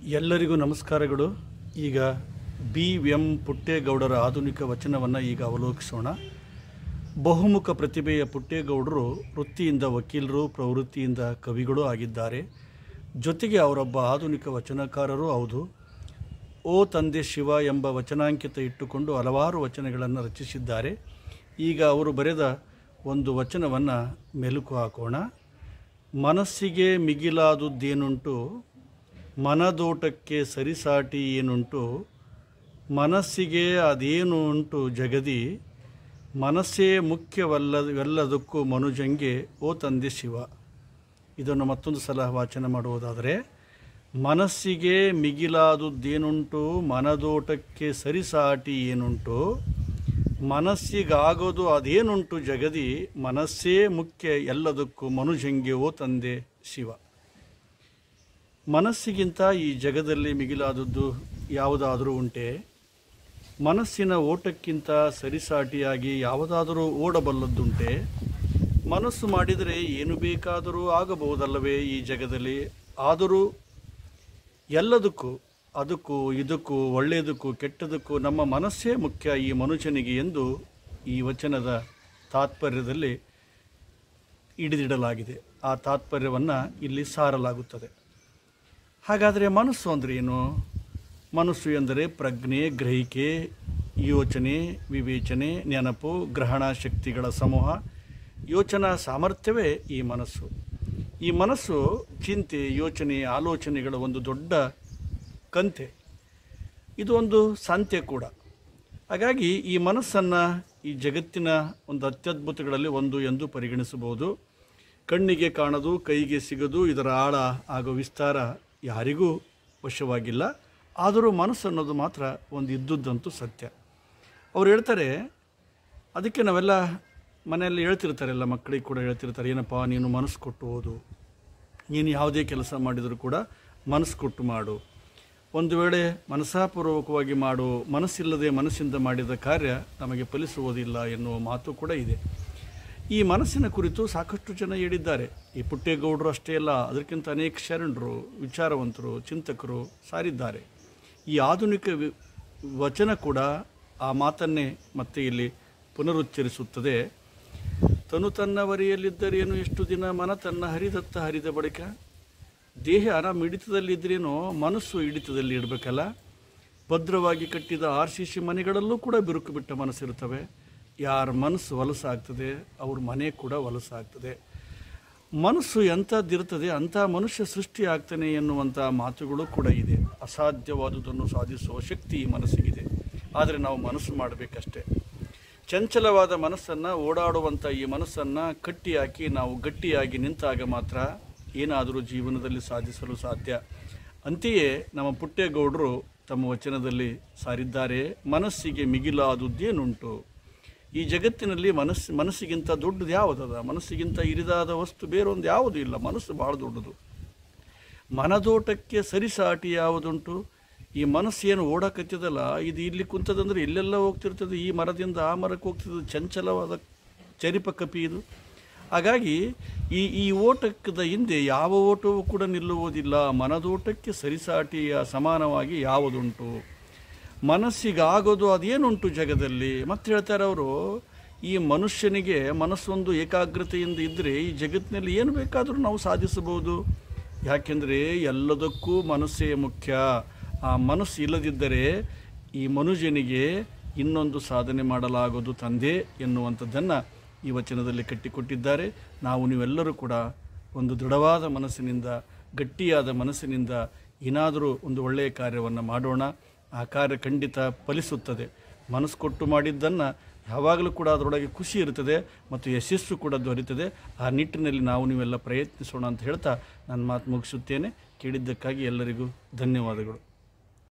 ಎಲ್ಲರಿಗೂ ನಮಸ್ಕಾರಗಳು ಈಗ ಬಿ ಎಂ ಪುಟ್ಟೇಗೌಡರ ಆಧುನಿಕ ವಚನವನ್ನು ಈಗ ಅವಲೋಕಿಸೋಣ ಬಹುಮುಖ ಪ್ರತಿಭೆಯ ಪುಟ್ಟೇಗೌಡರು ವೃತ್ತಿಯಿಂದ ವಕೀಲರು ಪ್ರವೃತ್ತಿಯಿಂದ ಕವಿಗಳು ಆಗಿದ್ದಾರೆ ಜೊತೆಗೆ ಅವರೊಬ್ಬ ಆಧುನಿಕ ವಚನಕಾರರೂ ಹೌದು ಓ ತಂದೆ ಶಿವ ಎಂಬ ವಚನಾಂಕಿತ ಇಟ್ಟುಕೊಂಡು ಹಲವಾರು ವಚನಗಳನ್ನು ರಚಿಸಿದ್ದಾರೆ ಈಗ ಅವರು ಬರೆದ ಒಂದು ವಚನವನ್ನು ಮೆಲುಕು ಹಾಕೋಣ ಮನಸ್ಸಿಗೆ ಮಿಗಿಲಾದುದ್ದೇನುಂಟು ಮನದೋಟಕ್ಕೆ ಸರಿಸಾಟಿ ಏನುಂಟು ಮನಸ್ಸಿಗೆ ಅದೇನು ಉಂಟು ಜಗದಿ ಮನಸ್ಸೇ ಮುಖ್ಯವಲ್ಲವೆಲ್ಲದಕ್ಕೂ ಮನುಜಂಗೆ ಓ ತಂದೆ ಶಿವ ಇದನ್ನು ಮತ್ತೊಂದು ಸಲ ವಾಚನ ಮಾಡುವುದಾದರೆ ಮನಸ್ಸಿಗೆ ಮಿಗಿಲಾದುದ್ದೇನುಂಟು ಮನದೋಟಕ್ಕೆ ಸರಿಸಾಟಿ ಏನುಂಟು ಮನಸ್ಸಿಗಾಗೋದು ಅದೇನುಂಟು ಜಗದಿ ಮನಸ್ಸೇ ಮುಖ್ಯ ಎಲ್ಲದಕ್ಕೂ ಮನುಜಂಗೆ ಓ ತಂದೆ ಶಿವ ಮನಸ್ಸಿಗಿಂತ ಈ ಜಗದಲ್ಲಿ ಮಿಗಿಲಾದದ್ದು ಯಾವುದಾದರೂ ಉಂಟೆ ಮನಸ್ಸಿನ ಓಟಕ್ಕಿಂತ ಸರಿಸಾಟಿಯಾಗಿ ಯಾವುದಾದರೂ ಓಡಬಲ್ಲದ್ದುಂಟೆ ಮನಸ್ಸು ಮಾಡಿದರೆ ಏನು ಬೇಕಾದರೂ ಆಗಬಹುದಲ್ಲವೇ ಈ ಜಗದಲ್ಲಿ ಆದರೂ ಎಲ್ಲದಕ್ಕೂ ಅದಕ್ಕೂ ಇದಕ್ಕೂ ಒಳ್ಳೆಯದಕ್ಕೂ ಕೆಟ್ಟದಕ್ಕೂ ನಮ್ಮ ಮನಸ್ಸೇ ಮುಖ್ಯ ಈ ಮನುಷ್ಯನಿಗೆ ಎಂದು ಈ ವಚನದ ತಾತ್ಪರ್ಯದಲ್ಲಿ ಹಿಡಿದಿಡಲಾಗಿದೆ ಆ ತಾತ್ಪರ್ಯವನ್ನು ಇಲ್ಲಿ ಸಾರಲಾಗುತ್ತದೆ ಹಾಗಾದರೆ ಮನಸ್ಸು ಅಂದರೆ ಏನು ಮನಸ್ಸು ಎಂದರೆ ಪ್ರಜ್ಞೆ ಗ್ರಹಿಕೆ ಯೋಚನೆ ವಿವೇಚನೆ ನೆನಪು ಗ್ರಹಣ ಶಕ್ತಿಗಳ ಸಮೂಹ ಯೋಚನಾ ಸಾಮರ್ಥ್ಯವೇ ಈ ಮನಸ್ಸು ಈ ಮನಸ್ಸು ಚಿಂತೆ ಯೋಚನೆ ಆಲೋಚನೆಗಳ ಒಂದು ದೊಡ್ಡ ಕಂತೆ ಇದು ಒಂದು ಸಂತೆ ಕೂಡ ಹಾಗಾಗಿ ಈ ಮನಸ್ಸನ್ನು ಈ ಜಗತ್ತಿನ ಒಂದು ಅತ್ಯದ್ಭುತಗಳಲ್ಲಿ ಒಂದು ಎಂದು ಪರಿಗಣಿಸಬಹುದು ಕಣ್ಣಿಗೆ ಕಾಣದು ಕೈಗೆ ಸಿಗದು ಇದರ ಆಳ ಹಾಗೂ ವಿಸ್ತಾರ ಯಾರಿಗೂ ವಶವಾಗಿಲ್ಲ ಆದರೂ ಮನಸ್ಸು ಅನ್ನೋದು ಮಾತ್ರ ಒಂದು ಇದ್ದುದ್ದಂತೂ ಸತ್ಯ ಅವ್ರು ಹೇಳ್ತಾರೆ ಅದಕ್ಕೆ ನಾವೆಲ್ಲ ಮನೆಯಲ್ಲಿ ಹೇಳ್ತಿರ್ತಾರೆ ಎಲ್ಲ ಮಕ್ಕಳಿಗೆ ಕೂಡ ಹೇಳ್ತಿರ್ತಾರೆ ಏನಪ್ಪ ನೀನು ಮನಸ್ಸು ಕೊಟ್ಟು ಓದು ನೀನು ಯಾವುದೇ ಕೆಲಸ ಮಾಡಿದರೂ ಕೂಡ ಮನಸ್ಸು ಕೊಟ್ಟು ಮಾಡು ಒಂದು ವೇಳೆ ಮನಸ್ಸಾಪೂರ್ವಕವಾಗಿ ಮಾಡು ಮನಸ್ಸಿಲ್ಲದೆ ಮನಸ್ಸಿಂದ ಮಾಡಿದ ಕಾರ್ಯ ನಮಗೆ ಫಲಿಸುವುದಿಲ್ಲ ಎನ್ನುವ ಮಾತು ಕೂಡ ಇದೆ ಈ ಮನಸ್ಸಿನ ಕುರಿತು ಸಾಕಷ್ಟು ಜನ ಹೇಳಿದ್ದಾರೆ ಈ ಪುಟ್ಟೇಗೌಡರು ಅಷ್ಟೇ ಅಲ್ಲ ಅದಕ್ಕಿಂತ ಅನೇಕ ಶರಣರು ವಿಚಾರವಂತರು ಚಿಂತಕರು ಸಾರಿದ್ದಾರೆ ಈ ಆಧುನಿಕ ವಿ- ವಚನ ಕೂಡ ಆ ಮಾತನ್ನೇ ಮತ್ತೆ ಇಲ್ಲಿ ಪುನರುಚ್ಚರಿಸುತ್ತದೆ ತನು ತನ್ನ ವರಿಯಲ್ಲಿದ್ದರೇನು ಎಷ್ಟು ದಿನ ಮನ ತನ್ನ ಹರಿದತ್ತ ಹರಿದ ಬಳಿಕ ದೇಹ ಆರಾಮ ಹಿಡಿತದಲ್ಲಿದ್ದರೇನೋ ಮನಸ್ಸು ಹಿಡಿತದಲ್ಲಿ ಇಡಬೇಕಲ್ಲ ಭದ್ರವಾಗಿ ಕಟ್ಟಿದ ಆರ್ ಸಿ ಸಿ ಮನೆಗಳಲ್ಲೂ ಕೂಡ ಬಿರುಕು ಬಿಟ್ಟ ಮನಸ್ಸಿರುತ್ತವೆ ಯಾರ ಮನಸ್ಸು ವಲಸಾಗ್ತದೆ ಅವ್ರ ಮನೆ ಕೂಡ ವಲಸಾಗ್ತದೆ ಮನಸ್ಸು ಎಂಥದ್ದಿರ್ತದೆ ಅಂಥ ಮನುಷ್ಯ ಸೃಷ್ಟಿ ಆಗ್ತಾನೆ ಎನ್ನುವಂಥ ಮಾತುಗಳು ಕೂಡ ಇದೆ ಅಸಾಧ್ಯವಾದುದನ್ನು ಸಾಧಿಸುವ ಶಕ್ತಿ ಈ ಮನಸ್ಸಿಗಿದೆ ಆದರೆ ನಾವು ಮನಸ್ಸು ಮಾಡಬೇಕಷ್ಟೇ ಚಂಚಲವಾದ ಮನಸ್ಸನ್ನು ಓಡಾಡುವಂಥ ಈ ಮನಸ್ಸನ್ನು ಕಟ್ಟಿ ಹಾಕಿ ನಾವು ಗಟ್ಟಿಯಾಗಿ ನಿಂತಾಗ ಮಾತ್ರ ಏನಾದರೂ ಜೀವನದಲ್ಲಿ ಸಾಧಿಸಲು ಸಾಧ್ಯ ಅಂತೆಯೇ ನಮ್ಮ ಪುಟ್ಟೇಗೌಡರು ತಮ್ಮ ವಚನದಲ್ಲಿ ಸಾರಿದ್ದಾರೆ ಮನಸ್ಸಿಗೆ ಮಿಗಿಲಾದುದ್ದೇನುಂಟು ಈ ಜಗತ್ತಿನಲ್ಲಿ ಮನಸ್ಸು ಮನಸ್ಸಿಗಿಂತ ದೊಡ್ಡದು ಯಾವುದದ ಮನಸ್ಸಿಗಿಂತ ಇರಿದಾದ ವಸ್ತು ಬೇರೊಂದು ಯಾವುದೂ ಇಲ್ಲ ಮನಸ್ಸು ಭಾಳ ದೊಡ್ಡದು ಮನದೋಟಕ್ಕೆ ಸರಿಸಾಟಿ ಯಾವುದುಂಟು ಈ ಮನಸ್ಸು ಏನು ಓಡಕತ್ತಿದಲ್ಲ ಇದು ಇಲ್ಲಿ ಕುಂತದಂದ್ರೆ ಎಲ್ಲೆಲ್ಲ ಹೋಗ್ತಿರ್ತದೆ ಈ ಮರದಿಂದ ಆ ಮರಕ್ಕೆ ಹೋಗ್ತಿರ್ತದೆ ಚಂಚಲವಾದ ಚರಿಪ ಕಪಿ ಇದು ಹಾಗಾಗಿ ಈ ಈ ಓಟಕ್ಕದ ಹಿಂದೆ ಯಾವ ಓಟವೂ ಕೂಡ ನಿಲ್ಲುವುದಿಲ್ಲ ಮನದೋಟಕ್ಕೆ ಸರಿಸಾಟಿಯ ಸಮಾನವಾಗಿ ಯಾವುದುಂಟು ಮನಸ್ಸಿಗಾಗೋದು ಅದೇನುಂಟು ಜಗದಲ್ಲಿ ಮತ್ತೆ ಹೇಳ್ತಾರೆ ಅವರು ಈ ಮನುಷ್ಯನಿಗೆ ಮನಸ್ಸೊಂದು ಏಕಾಗ್ರತೆಯಿಂದ ಇದ್ದರೆ ಈ ಜಗತ್ತಿನಲ್ಲಿ ಏನು ಬೇಕಾದರೂ ನಾವು ಸಾಧಿಸಬಹುದು ಯಾಕೆಂದರೆ ಎಲ್ಲದಕ್ಕೂ ಮನಸ್ಸೇ ಮುಖ್ಯ ಆ ಮನಸ್ಸು ಇಲ್ಲದಿದ್ದರೆ ಈ ಮನುಷ್ಯನಿಗೆ ಇನ್ನೊಂದು ಸಾಧನೆ ಮಾಡಲಾಗೋದು ತಂದೆ ಎನ್ನುವಂಥದ್ದನ್ನು ಈ ವಚನದಲ್ಲಿ ಕಟ್ಟಿಕೊಟ್ಟಿದ್ದಾರೆ ನಾವು ನೀವೆಲ್ಲರೂ ಕೂಡ ಒಂದು ದೃಢವಾದ ಮನಸ್ಸಿನಿಂದ ಗಟ್ಟಿಯಾದ ಮನಸ್ಸಿನಿಂದ ಏನಾದರೂ ಒಂದು ಒಳ್ಳೆಯ ಕಾರ್ಯವನ್ನು ಮಾಡೋಣ ಆ ಕಾರ್ಯ ಖಂಡಿತ ಫಲಿಸುತ್ತದೆ ಮನಸ್ಸು ಕೊಟ್ಟು ಮಾಡಿದ್ದನ್ನು ಯಾವಾಗಲೂ ಕೂಡ ಅದರೊಳಗೆ ಖುಷಿ ಇರ್ತದೆ ಮತ್ತು ಯಶಸ್ಸು ಕೂಡ ದೊರೆಯುತ್ತದೆ ಆ ನಿಟ್ಟಿನಲ್ಲಿ ನಾವು ನೀವೆಲ್ಲ ಪ್ರಯತ್ನಿಸೋಣ ಅಂತ ಹೇಳ್ತಾ ನನ್ನ ಮಾತು ಮುಗಿಸುತ್ತೇನೆ ಕೇಳಿದ್ದಕ್ಕಾಗಿ ಎಲ್ಲರಿಗೂ ಧನ್ಯವಾದಗಳು